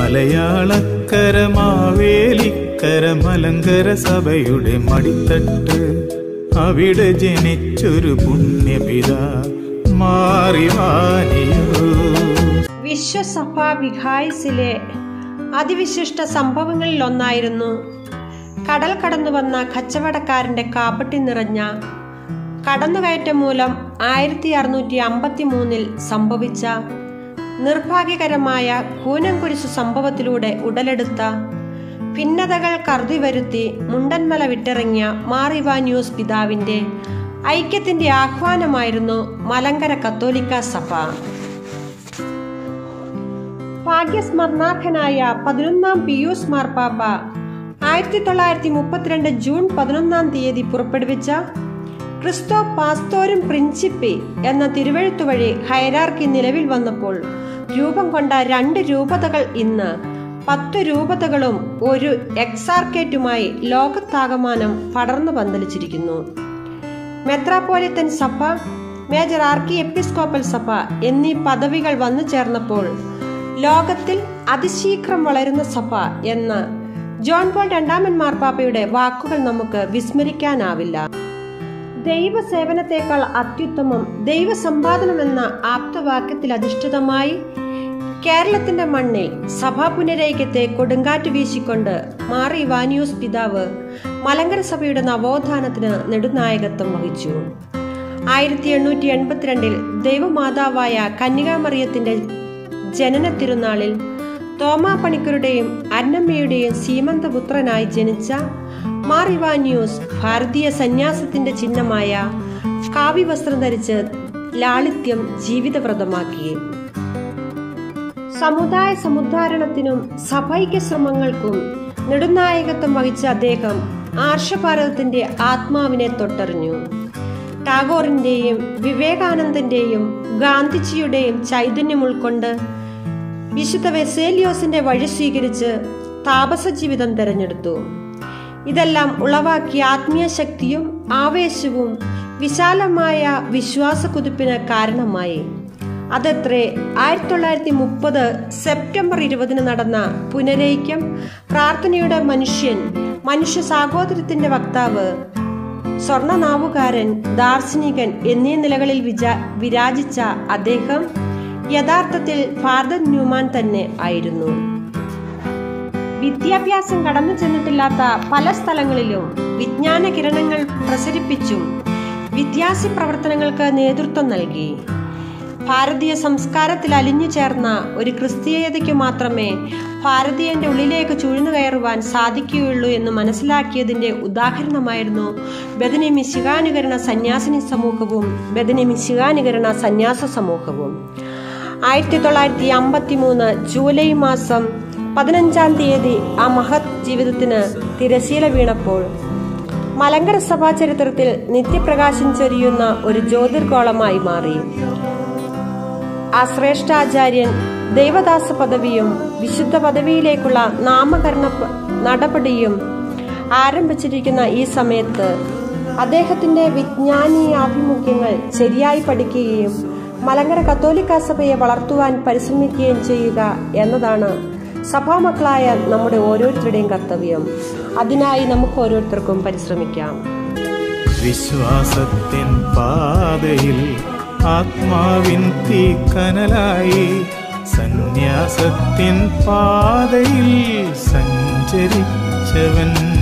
മലയാളക്കര മാവേലിക്കര മലങ്കര സഭയുടെ മടിത്തട്ട് അവിടെ ജനിച്ചൊരു പുണ്യപിത മാറിവാനിയോ വിശ്വസഭാ വിഹായസിലെ അതിവിശിഷ്ട സംഭവങ്ങളിൽ ഒന്നായിരുന്നു കടൽ കടന്നു വന്ന കച്ചവടക്കാരന്റെ കാപ്പട്ടി നിറഞ്ഞ കടന്നുകയറ്റം മൂലം ആയിരത്തി അറുന്നൂറ്റി അമ്പത്തി മൂന്നിൽ സംഭവിച്ച നിർഭാഗ്യകരമായ കൂനംകുരിശു സംഭവത്തിലൂടെ ഉടലെടുത്ത ഭിന്നതകൾ കറുതി വരുത്തി മുണ്ടൻമല വിട്ടിറങ്ങിയ മാറിവാന്യൂസ് പിതാവിന്റെ ഐക്യത്തിന്റെ ആഹ്വാനമായിരുന്നു മലങ്കര കത്തോലിക്ക സഭ ഭാഗ്യസ്മരണാർഹനായ പതിനൊന്നാം പിയൂസ് മാർപ്പാപ്പ ആയിരത്തി തൊള്ളായിരത്തി മുപ്പത്തിരണ്ട് ജൂൺ പതിനൊന്നാം തീയതി പുറപ്പെടുവിച്ച ക്രിസ്തോ പാസ്തോരും പ്രിൻസിപ്പി എന്ന തിരുവഴുത്തു വഴി ഹൈറാർക്കി നിലവിൽ വന്നപ്പോൾ രൂപം കൊണ്ട രണ്ട് രൂപതകൾ ഇന്ന് പത്തു രൂപതകളും ഒരു എക്സാർക്കേറ്റുമായി ലോകത്താകമാനം പടർന്നു പന്തലിച്ചിരിക്കുന്നു മെത്രാപ്പോലിത്തൻ സഭ മേജർ ആർക്കി എപ്പിസ്കോപ്പൽ സഭ എന്നീ പദവികൾ വന്നു ചേർന്നപ്പോൾ ലോകത്തിൽ അതിശീഘ്രം വളരുന്ന സഭ എന്ന ജോൺ പോൾ രണ്ടാമൻ മാർപ്പാപ്പയുടെ വാക്കുകൾ നമുക്ക് വിസ്മരിക്കാനാവില്ല ദൈവസേവനത്തെക്കാൾ അത്യുത്തമം ദൈവസമ്പാദനം എന്ന ആപ്തവാക്യത്തിൽ അധിഷ്ഠിതമായി കേരളത്തിന്റെ മണ്ണിൽ സഭാ പുനരൈക്യത്തെ കൊടുങ്കാറ്റ് വീശിക്കൊണ്ട് മാറി വാനിയൂസ് പിതാവ് മലങ്കര സഭയുടെ നവോത്ഥാനത്തിന് നെടുനായകത്വം വഹിച്ചു ആയിരത്തി എണ്ണൂറ്റി എൺപത്തിരണ്ടിൽ ദൈവമാതാവായ കന്യകാമറിയത്തിന്റെ ജനന തിരുനാളിൽ തോമാ പണിക്കരുടെയും അന്നമ്മയുടെയും സീമന്തപുത്രനായി ജനിച്ച മാറിവാന്യൂസ് ഭാരതീയ സന്യാസത്തിന്റെ ചിഹ്നമായ കാവ്യവസ്ത്രം ധരിച്ച് ലാളിത്യം ജീവിതവ്രതമാക്കി സമുദായ സമുദ്ധാരണത്തിനും സഭൈക്യ ശ്രമങ്ങൾക്കും നെടുനായകത്വം വഹിച്ച അദ്ദേഹം ആർഷഭാരതത്തിന്റെ ആത്മാവിനെ തൊട്ടറിഞ്ഞു ടാഗോറിന്റെയും വിവേകാനന്ദന്റെയും ഗാന്ധിജിയുടെയും ചൈതന്യം ഉൾക്കൊണ്ട് വിശുദ്ധ വെസേലിയോസിന്റെ വഴി സ്വീകരിച്ച് താപസ ജീവിതം തെരഞ്ഞെടുത്തു ഇതെല്ലാം ഉളവാക്കിയ ആത്മീയ ശക്തിയും ആവേശവും വിശാലമായ വിശ്വാസ കുതിപ്പിന് കാരണമായി അതത്രേ ആയിരത്തി തൊള്ളായിരത്തി മുപ്പത് സെപ്റ്റംബർ ഇരുപതിന് നടന്ന പുനരൈക്യം പ്രാർത്ഥനയുടെ മനുഷ്യൻ മനുഷ്യ സാഹോദര്യത്തിന്റെ വക്താവ് സ്വർണനാവുകാരൻ ദാർശനികൻ എന്നീ നിലകളിൽ വിചാ വിരാജിച്ച അദ്ദേഹം യഥാർത്ഥത്തിൽ ഫാദർ ന്യൂമാൻ തന്നെ ആയിരുന്നു വിദ്യാഭ്യാസം കടന്നു ചെന്നിട്ടില്ലാത്ത പല സ്ഥലങ്ങളിലും വിജ്ഞാന കിരണങ്ങൾ പ്രസരിപ്പിച്ചും വിദ്യാസി പ്രവർത്തനങ്ങൾക്ക് നേതൃത്വം നൽകി ഭാരതീയ സംസ്കാരത്തിൽ അലിഞ്ഞു ചേർന്ന ഒരു ക്രിസ്തീയതയ്ക്ക് മാത്രമേ ഭാരതീയന്റെ ഉള്ളിലേക്ക് ചുഴ്ന്നു കയറുവാൻ സാധിക്കുകയുള്ളൂ എന്ന് മനസ്സിലാക്കിയതിന്റെ ഉദാഹരണമായിരുന്നു ബദനി മിശികാനുകരണ സന്യാസിനി സമൂഹവും ബദനി മിശികാനുകരണ സന്യാസ സമൂഹവും ആയിരത്തി തൊള്ളായിരത്തി അമ്പത്തി മൂന്ന് ജൂലൈ മാസം പതിനഞ്ചാം തീയതി ആ മഹത് ജീവിതത്തിന് തിരശീല വീണപ്പോൾ മലങ്കര സഭാ ചരിത്രത്തിൽ നിത്യപ്രകാശം ചൊരിയുന്ന ഒരു ജ്യോതിർഗോളമായി മാറി ആ ശ്രേഷ്ഠാചാര്യൻ ദൈവദാസ പദവിയും വിശുദ്ധ പദവിയിലേക്കുള്ള നാമകരണ പ- നടപടിയും ആരംഭിച്ചിരിക്കുന്ന ഈ സമയത്ത് അദ്ദേഹത്തിന്റെ വിജ്ഞാനീയ ആഭിമുഖ്യങ്ങൾ ശരിയായി പഠിക്കുകയും മലങ്കര കത്തോലിക്ക സഭയെ വളർത്തുവാൻ പരിശ്രമിക്കുകയും ചെയ്യുക എന്നതാണ് സഭാമക്കളായ നമ്മുടെ ഓരോരുത്തരുടെയും കർത്തവ്യം അതിനായി നമുക്ക് ഓരോരുത്തർക്കും പരിശ്രമിക്കാം വിശ്വാസത്തിൻ പാതയിൽ ആത്മാവിൻ തീക്കനലായി സന്യാസത്തിൻ പാതയിൽ സഞ്ചരിച്ചവൻ